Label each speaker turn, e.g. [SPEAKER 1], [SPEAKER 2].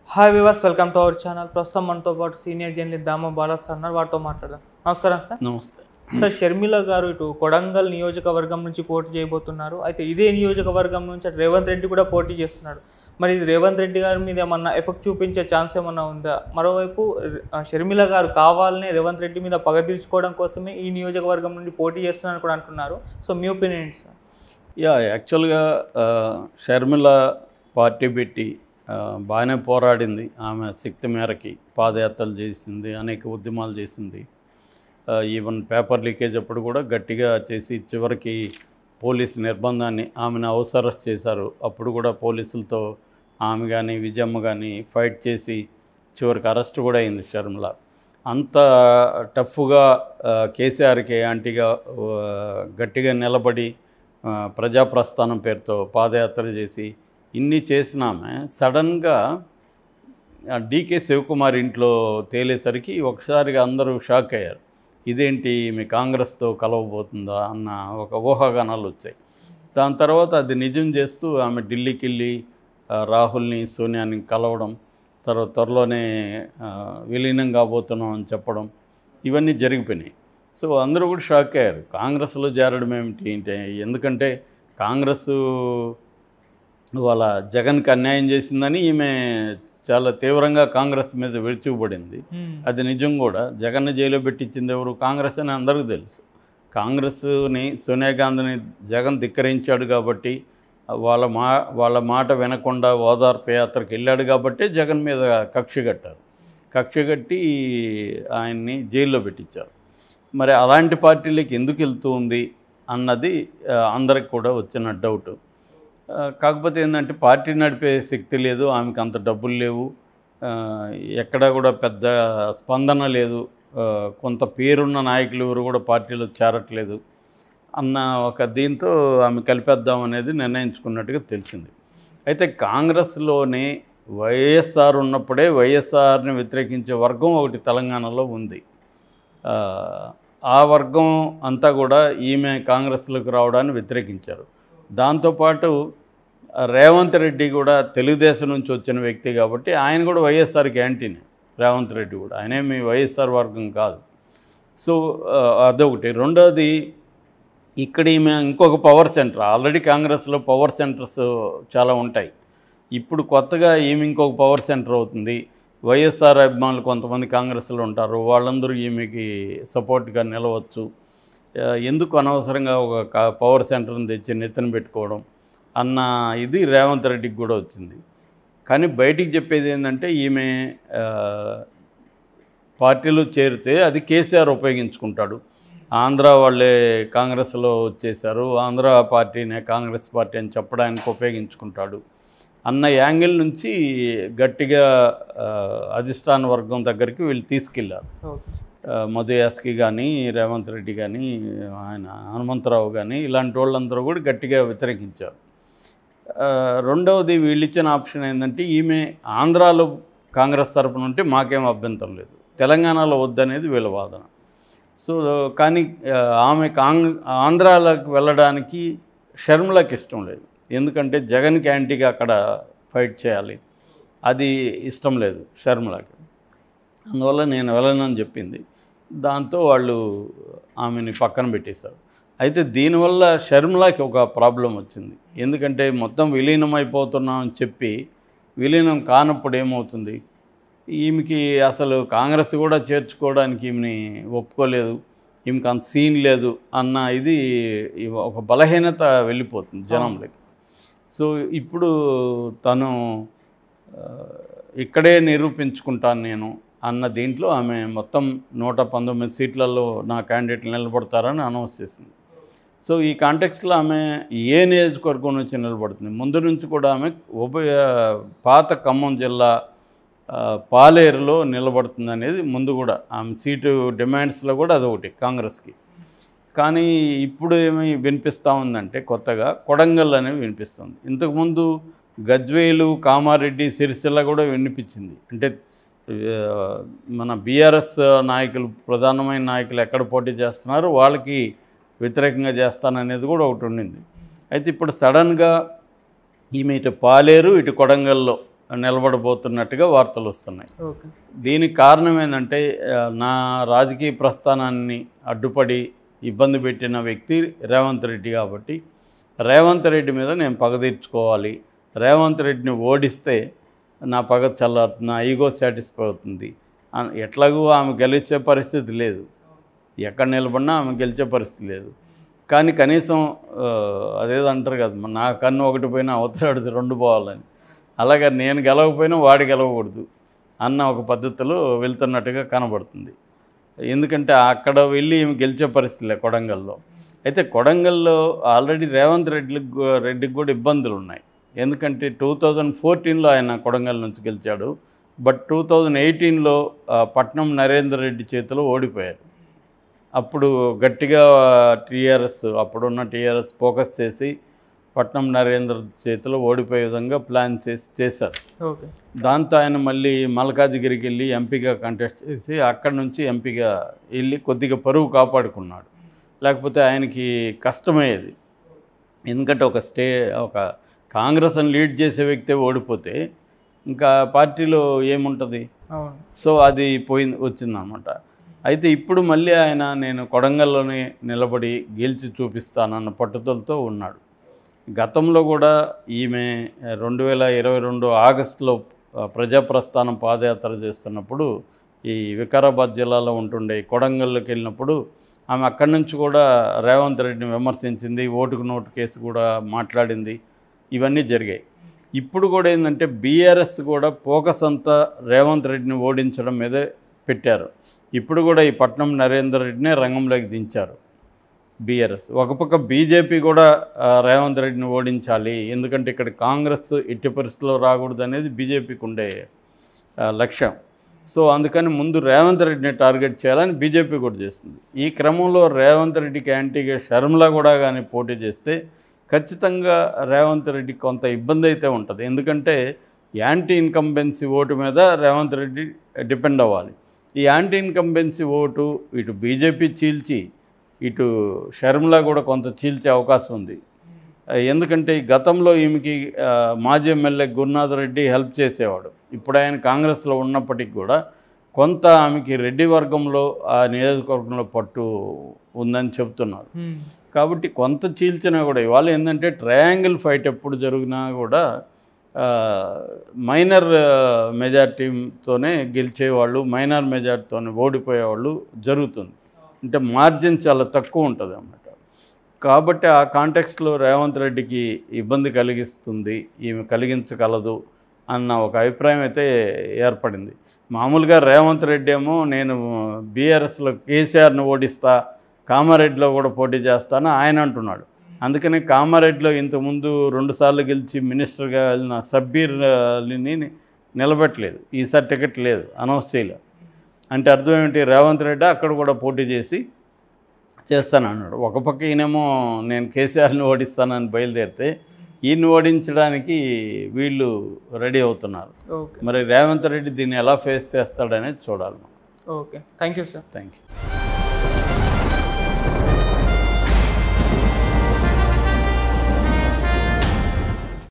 [SPEAKER 1] Hi viewers welcome to our channel ప్రస్తుతం మనతో పాటు senior journalist Dama Balas sir ఉన్నారు వారితో మాట్లాడదాం నమస్కారం సార్
[SPEAKER 2] నమస్తే
[SPEAKER 1] సార్ షర్మిల గారు ఇటు కొడంగల్ నియోజకవర్గం నుంచి పోటీ చేయబోతున్నారు అయితే ఇదే నియోజకవర్గం నుంచి అటు రేవంత్ రెడ్డి కూడా పోటీ చేస్తున్నాడు మరి ఇది రేవంత్ రెడ్డి గారి మీద ఏమన్నా ఎఫెక్ట్ చూపించే ఛాన్స్ ఏమన్నా ఉందా మరోవైపు ఆ, షర్మిల గారు కావాలనే రేవంత్ రెడ్డి మీద పగ తీర్చుకోవడం కోసమే ఈ నియోజకవర్గం నుండి పోటీ చేస్తున్నారని కూడా అంటున్నారు సో మీ ఒపీనియన్ ఏంటి సార్
[SPEAKER 2] యా యాక్చువల్గా ఆ, షర్మిల పార్టీ పెట్టి ఆ, బాగానే పోరాడింది ఆమె శక్తి మేరకి పాదయాత్రలు చేసింది అనేక ఉద్యమాలు చేసింది ఆ, ఈవెన్ పేపర్ లీకేజ్ అప్పుడు కూడా గట్టిగా చేసి చివరికి పోలీస్ నిర్బంధాన్ని ఆమెను అవసరం చేశారు అప్పుడు కూడా పోలీసులతో ఆమె కానీ విజయమ్మ కానీ ఫైట్ చేసి చివరికి అరెస్ట్ కూడా అయింది షర్మిల అంత టఫ్గా ఆ, కేసీఆర్కి యాంటీగా ఆ, గట్టిగా నిలబడి ఆ, ప్రజాప్రస్థానం పేరుతో పాదయాత్ర చేసి ఇన్ని చేసినామే సడన్గా ఆ డీకే శివకుమార్ ఇంట్లో తేలేసరికి ఒకసారిగా అందరూ షాక్ అయ్యారు ఇదేంటి మీ కాంగ్రెస్తో కలవబోతుందా అన్న ఒక ఊహాగానాలు వచ్చాయి దాని తర్వాత అది నిజం చేస్తూ ఆమె ఢిల్లీకి వెళ్ళి ఆ, రాహుల్ని సోనియాని కలవడం తర్వాత త్వరలోనే ఆ, విలీనం కాబోతున్నాం అని చెప్పడం ఇవన్నీ జరిగిపోయినాయి సో అందరూ కూడా షాక్ అయ్యారు కాంగ్రెస్లో చేరడం ఏమిటి ఏంటి ఎందుకంటే కాంగ్రెస్ వాళ్ళ జగన్కి అన్యాయం చేసిందని ఈమె చాలా తీవ్రంగా కాంగ్రెస్ మీద విరుచుకుపడింది అది నిజం కూడా జగన్ జైల్లో పెట్టించింది ఎవరు కాంగ్రెస్ అని అందరికీ తెలుసు కాంగ్రెస్ని సోనియా గాంధీని జగన్ ధిక్కరించాడు కాబట్టి వాళ్ళ మా వాళ్ళ మాట వినకుండా ఓదార్పు యాత్రకు వెళ్ళాడు కాబట్టి జగన్ మీద కక్ష కట్టారు కక్ష కట్టి ఆయన్ని జైల్లో పెట్టించారు మరి అలాంటి పార్టీలకి ఎందుకు వెళ్తూ ఉంది అన్నది ఆ, అందరికి కూడా వచ్చిన డౌట్ ఆ, కాకపోతే ఏంటంటే పార్టీ నడిపే శక్తి లేదు ఆమెకు అంత డబ్బులు లేవు ఆ, ఎక్కడా కూడా పెద్ద స్పందన లేదు ఆ, కొంత పేరున్న నాయకులు ఎవరు కూడా పార్టీలో చేరట్లేదు అన్న ఒక దీంతో ఆమె కలిపేద్దాం అనేది నిర్ణయించుకున్నట్టుగా తెలిసింది అయితే కాంగ్రెస్లోనే వైఎస్ఆర్ ఉన్నప్పుడే వైఎస్ఆర్ని వ్యతిరేకించే వర్గం ఒకటి తెలంగాణలో ఉంది ఆ, ఆ వర్గం అంతా కూడా ఈమె కాంగ్రెస్లోకి రావడాన్ని వ్యతిరేకించారు దాంతోపాటు ఆ, రేవంత్ రెడ్డి కూడా తెలుగుదేశం నుంచి వచ్చిన వ్యక్తి కాబట్టి ఆయన కూడా వైఎస్ఆర్కి యాంటీనే రేవంత్ రెడ్డి కూడా ఆయనేమి వైఎస్ఆర్ వర్గం కాదు సో ఆ, అదొకటి రెండోది ఇక్కడ ఈమె ఇంకొక పవర్ సెంటర్ ఆల్రెడీ కాంగ్రెస్లో పవర్ సెంటర్స్ చాలా ఉంటాయి ఇప్పుడు కొత్తగా ఈమె ఇంకొక పవర్ సెంటర్ అవుతుంది వైఎస్ఆర్ అభిమానులు కొంతమంది కాంగ్రెస్లో ఉంటారు వాళ్ళందరూ ఈమెకి సపోర్ట్గా నిలవచ్చు ఆ, ఎందుకు అనవసరంగా ఒక కా- పవర్ సెంటర్ని తెచ్చి నెత్తిన పెట్టుకోవడం అన్న ఇది రేవంత్ రెడ్డికి కూడా వచ్చింది కానీ బయటికి చెప్పేది ఏంటంటే ఈమె ఆ, పార్టీలో చేరితే అది కేసీఆర్ ఉపయోగించుకుంటాడు ఆంధ్ర వాళ్ళే కాంగ్రెస్లో వచ్చేసారు ఆంధ్ర పార్టీనే కాంగ్రెస్ పార్టీ అని చెప్పడానికి ఉపయోగించుకుంటాడు అన్న యాంగిల్ నుంచి గట్టిగా ఆ, అధిష్టాన వర్గం దగ్గరికి వీళ్ళు తీసుకెళ్ళారు
[SPEAKER 1] ఓకే
[SPEAKER 2] ఆ, మధు యాస్కి కానీ రేవంత్ రెడ్డి కానీ ఆయన హనుమంతరావు కానీ ఇలాంటి వాళ్ళందరూ కూడా గట్టిగా వ్యతిరేకించారు ఆ, రెండవది వీళ్ళు ఇచ్చిన ఆప్షన్ ఏంటంటే ఈమె ఆంధ్రాలో కాంగ్రెస్ తరపున ఉంటే మాకేం అభ్యంతరం లేదు తెలంగాణలో వద్దనేది వీళ్ళ వాదన సో కానీ ఆ, ఆమె కాంగ్ ఆంధ్రాలోకి వెళ్ళడానికి షర్మిలకి ఇష్టం లేదు ఎందుకంటే జగన్కి యాంటీగా అక్కడ ఫైట్ చేయాలి అది ఇష్టం లేదు షర్మిలకి అందువల్ల నేను వెళ్ళనని చెప్పింది దాంతో వాళ్ళు ఆమెని పక్కన పెట్టేశారు అయితే దీనివల్ల షర్మిలాకి ఒక ప్రాబ్లం వచ్చింది ఎందుకంటే మొత్తం విలీనం అయిపోతున్నాం అని చెప్పి విలీనం కానప్పుడు ఏమవుతుంది ఈమెకి అసలు కాంగ్రెస్ కూడా చేర్చుకోవడానికి ఈమెని ఒప్పుకోలేదు ఈమెకి అంత సీన్ లేదు అన్న ఇది ఇవ- ఒక బలహీనత వెళ్ళిపోతుంది జనంలోకి సో ఇప్పుడు తను ఆ, ఇక్కడే నిరూపించుకుంటాను నేను అన్న దీంట్లో ఆమె మొత్తం నూట పంతొమ్మిది సీట్లలో నా క్యాండిడేట్లు నిలబడతారని అనౌన్స్ చేసింది సో ఈ కాంటెక్స్లో ఆమె ఏ నియోజకవర్గం నుంచి నిలబడుతుంది ముందు నుంచి కూడా ఆమె ఉభయ పాత ఖమ్మం జిల్లా ఆ, పాలేరులో నిలబడుతుంది అనేది ముందు కూడా ఆమె సీటు డిమాండ్స్లో కూడా అదొకటి కాంగ్రెస్కి కానీ ఇప్పుడు ఏమి వినిపిస్తూ ఉందంటే కొత్తగా కొడంగల్ అనేవి వినిపిస్తుంది ఇంతకుముందు గజ్వేలు కామారెడ్డి సిరిసిల్ల కూడా వినిపించింది అంటే ఆ, మన బీఆర్ఎస్ నాయకులు ప్రధానమైన నాయకులు ఎక్కడ పోటీ చేస్తున్నారో వాళ్ళకి వ్యతిరేకంగా చేస్తాననేది కూడా ఒకటి ఉండింది అయితే ఇప్పుడు సడన్గా ఈమె ఇటు పాలేరు ఇటు కొడంగల్లో నిలబడబోతున్నట్టుగా వార్తలు వస్తున్నాయి
[SPEAKER 1] ఓకే
[SPEAKER 2] దీనికి కారణం ఏంటంటే ఆ, నా రాజకీయ ప్రస్థానాన్ని అడ్డుపడి ఇబ్బంది పెట్టిన వ్యక్తి రేవంత్ రెడ్డి కాబట్టి రేవంత్ రెడ్డి మీద నేను పగ తీర్చుకోవాలి రేవంత్ రెడ్డిని ఓడిస్తే నా పగ చల్లారుతుంది నా ఈగో సాటిస్ఫై అవుతుంది అన్- ఎట్లాగూ ఆమె గెలిచే పరిస్థితి లేదు ఎక్కడ నిలబడినా ఆమె గెలిచే పరిస్థితి లేదు కానీ కనీసం ఆ, అదేదో అంటారు కదా "మరి నా కన్ను ఒకటి పోయినా అవతలాడితే రెండు పోవాలని అలాగే నేను గెలవకపోయినా వాడు గెలవకూడదు అన్న ఒక పద్ధతిలో వెళ్తున్నట్టుగా కనబడుతుంది ఎందుకంటే అక్కడ వెళ్ళి ఈమె గెలిచే పరిస్థితి లే కొడంగల్లో అయితే కొడంగల్లో ఆల్రెడీ రేవంత్ రెడ్డికి గు- రెడ్డికి కూడా ఇబ్బందులు ఉన్నాయి ఎందుకంటే టూ థౌజండ్ ఫోర్టీన్లో ఆయన కొడంగల్ నుంచి గెలిచాడు బట్ టూ థౌజండ్ ఎయిటీన్లో పట్నం నరేందర్ రెడ్డి చేతిలో ఓడిపోయారు అప్పుడు గట్టిగా టీఆర్ఎస్ అప్పుడున్న టీఆర్ఎస్ ఫోకస్ చేసి పట్నం నరేందర్ చేతిలో ఓడిపోయే విధంగా ప్లాన్ చేసి చేశారు
[SPEAKER 1] ఓకే
[SPEAKER 2] దాంతో ఆయన మళ్ళీ మల్కాజ్గిరికి వెళ్ళి ఎంపీగా కంటెస్ట్ చేసి అక్కడి నుంచి ఎంపీగా వెళ్ళి కొద్దిగా పరువు కాపాడుకున్నాడు లేకపోతే ఆయనకి కష్టమయ్యేది ఎందుకంటే ఒక స్టే ఒక కాంగ్రెస్ని లీడ్ చేసే వ్యక్తే ఓడిపోతే ఇంకా పార్టీలో ఏముంటుంది
[SPEAKER 1] అవును
[SPEAKER 2] సో అది పోయింది వచ్చిందనమాట అయితే ఇప్పుడు మళ్ళీ ఆయన నేను కొడంగల్లోనే నిలబడి గెలిచి చూపిస్తానన్న పట్టుదలతో ఉన్నాడు గతంలో కూడా ఈమె రెండు వేల ఇరవై రెండు ఆగస్టులో ఆ, ప్రజాప్రస్థానం పాదయాత్ర చేస్తున్నప్పుడు ఈ వికారాబాద్ జిల్లాలో ఉంటుండే ఈ కొడంగల్లోకి వెళ్ళినప్పుడు ఆమె అక్కడి నుంచి కూడా రేవంత్ రెడ్డిని విమర్శించింది ఓటుకు నోటు కేసు కూడా మాట్లాడింది ఇవన్నీ జరిగాయి ఇప్పుడు కూడా ఏంటంటే బీఆర్ఎస్ కూడా ఫోకస్ అంతా రేవంత్ రెడ్డిని ఓడించడం మీదే పెట్టారు ఇప్పుడు కూడా ఈ పట్నం నరేందర్ రెడ్డినే రంగంలోకి దించారు బీఆర్ఎస్ ఒక పక్క బీజేపీ కూడా ఆ, రేవంత్ రెడ్డిని ఓడించాలి ఎందుకంటే ఇక్కడ కాంగ్రెస్ ఎట్టి పరిస్థితుల్లో రాకూడదు అనేది బీజేపీకి ఉండే ఆ, లక్ష్యం సో అందుకని ముందు రేవంత్ రెడ్డిని టార్గెట్ చేయాలని బీజేపీ కూడా చేస్తుంది ఈ క్రమంలో రేవంత్ రెడ్డికి యాంటీగా షర్మిల కూడా కానీ పోటీ చేస్తే ఖచ్చితంగా రేవంత్ రెడ్డికి కొంత ఇబ్బంది అయితే ఉంటుంది ఎందుకంటే యాంటీ ఇన్కంబెన్సీ ఓటు మీద రేవంత్ రెడ్డి డిపెండ్ అవ్వాలి ఈ యాంటీ ఇన్కంబెన్సీ ఓటు ఇటు బీజేపీ చీల్చి ఇటు షర్మిల కూడా కొంత చీల్చే అవకాశం ఉంది ఆ, ఎందుకంటే ఈ గతంలో ఈమెకి ఆ, మాజీ ఎమ్మెల్యే గురునాథ్ రెడ్డి హెల్ప్ చేసేవాడు ఇప్పుడు ఆయన కాంగ్రెస్లో ఉన్నప్పటికీ కూడా కొంత ఆమెకి రెడ్డి వర్గంలో ఆ నియోజకవర్గంలో పట్టు ఉందని చెప్తున్నారు
[SPEAKER 1] మ్మ్.
[SPEAKER 2] కాబట్టి కొంత చీల్చినా కూడా ఇవాళ ఏంటంటే ట్రయాంగిల్ ఫైట్ ఎప్పుడు జరిగినా కూడా ఆ, మైనర్ ఆ, మెజార్టీతోనే గెలిచేవాళ్ళు మైనర్ మెజార్టీతోనే ఓడిపోయేవాళ్ళు జరుగుతుంది అంటే మార్జిన్ చాలా తక్కువ ఉంటుంది అన్నమాట కాబట్టి ఆ కాంటెక్స్లో రేవంత్ రెడ్డికి ఇబ్బంది కలిగిస్తుంది ఈమె కలిగించగలదు అన్న ఒక అభిప్రాయం అయితే ఏర్పడింది మామూలుగా రేవంత్ రెడ్డి ఏమో నేను బీఆర్ఎస్లో కేసీఆర్ని ఓడిస్తా కామారెడ్డిలో కూడా పోటీ చేస్తాను ఆయన అంటున్నాడు అందుకని కామారెడ్డిలో ఇంతకుముందు రెండుసార్లు గెలిచి మినిస్టర్గా వెళ్ళిన సబ్బీర్ని నిలబెట్టలేదు ఈసారి టికెట్ లేదు అనౌన్స్ చేయలేదు అంటే అర్థం ఏమిటి రేవంత్ రెడ్డి అక్కడ కూడా పోటీ చేసి చేస్తాను అన్నాడు ఒక పక్క ఈయనేమో నేను కేసీఆర్ని ఓడిస్తానని బయలుదేరితే ఈయన్ని ఓడించడానికి వీళ్ళు రెడీ అవుతున్నారు
[SPEAKER 1] ఓకే
[SPEAKER 2] మరి రేవంత్ రెడ్డి దీన్ని ఎలా ఫేస్ చేస్తాడనేది చూడాలి మనం
[SPEAKER 1] okay thank you sir
[SPEAKER 2] thank you